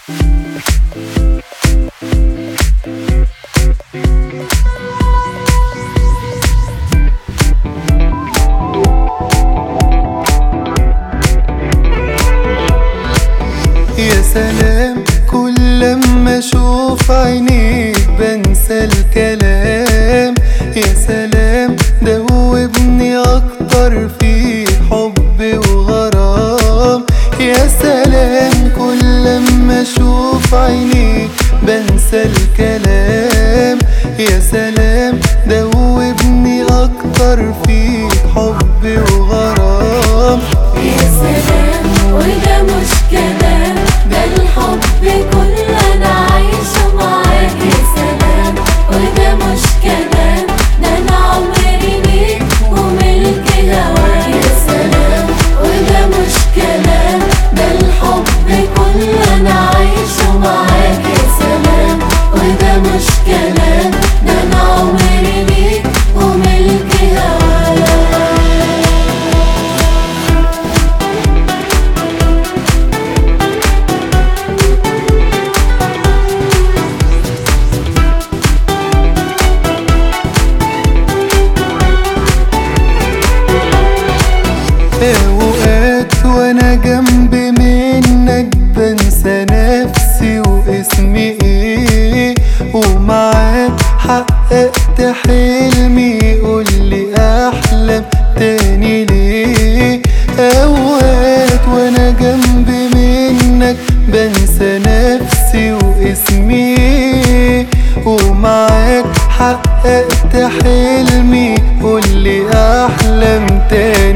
يا سلام كل لما اشوف عينيك بنسى الكلام يا سلام دوبني اكتر في حب وغرام يا سلام كل لما اشوف عينيك بنسى الكلام يا سلام دوبني اكتر في حب وغرام يا سلام وده مش كلام ده الحب كله انا عايشه معاك يا سلام وده مش كلام ده انا عمري ليك وملك هواك يا سلام وده مش كلام ده الحب كله انا عايشه معاك يا سلام وده مش كلام ده انا عمري ليك وملك هواك اوقات وانا جنب منك بنسى نفسي واسمي ايه ومعاك حققت حلمي قولي احلم تاني ليه اوقات وانا جنب منك بنسى نفسي واسمي ايه ومعاك حققت حلمي قولي احلم تاني